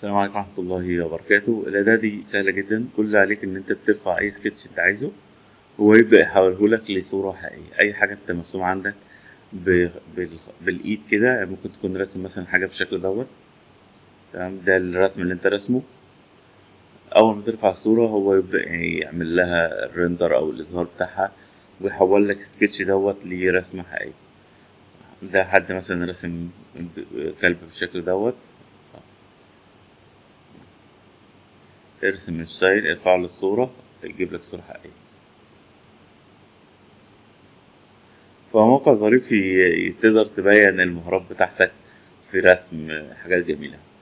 السلام عليكم ورحمة الله وبركاته الأداة دي سهلة جدا كل اللي عليك إن أنت بترفع أي سكتش أنت عايزه هو يبدأ يحوله لك لصورة حقيقية أي حاجة أنت مرسوم عندك ب... بال... بالإيد كده ممكن تكون راسم مثلا حاجة بالشكل دوت تمام ده الرسم اللي أنت رسمه أول ما ترفع الصورة هو يبدأ يعني يعمل لها الريندر أو الإظهار بتاعها ويحول لك السكتش دوت لرسمة حقيقية ده حد مثلا رسم كلب بالشكل دوت ارسم الستايل ارفع له الصورة يجيب لك صورة حقيقية فهو موقع ظريف ي- تقدر تبين المهارات بتاعتك في رسم حاجات جميلة